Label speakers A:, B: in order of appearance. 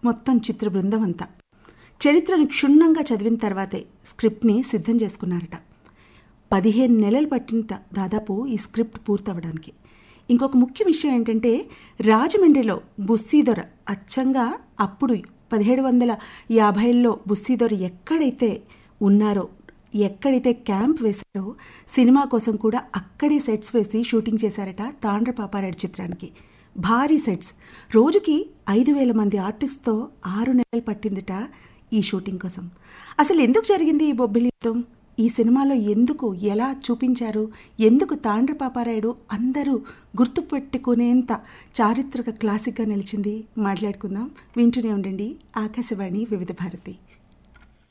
A: మొత్తం చిత్ర బృందం అంతా చరిత్రను క్షుణ్ణంగా చదివిన తర్వాతే స్క్రిప్ట్ని సిద్ధం చేసుకున్నారట పదిహేను నెలలు పట్టిన దాదాపు ఈ స్క్రిప్ట్ పూర్తవడానికి ఇంకొక ముఖ్య విషయం ఏంటంటే రాజమండ్రిలో బుస్సీదొర అచ్చంగా అప్పుడు పదిహేడు వందల యాభైలో బుస్సీదొర ఎక్కడైతే ఉన్నారో ఎక్కడైతే క్యాంప్ వేశారో సినిమా కోసం కూడా అక్కడే సెట్స్ వేసి షూటింగ్ చేశారట తాండ్ర పాపారాయుడు చిత్రానికి భారీ సెట్స్ రోజుకి ఐదు వేల మంది ఆర్టిస్ట్తో ఆరు నెలలు పట్టిందిట ఈ షూటింగ్ కోసం అసలు ఎందుకు జరిగింది ఈ బొబ్బిలి యుద్ధం ఈ సినిమాలో ఎందుకు ఎలా చూపించారు ఎందుకు తాండ్ర పాపారాయుడు అందరూ గుర్తుపెట్టుకునేంత చారిత్రక క్లాసిక్గా నిలిచింది మాట్లాడుకుందాం వింటూనే ఉండండి ఆకాశవాణి వివిధ భారతి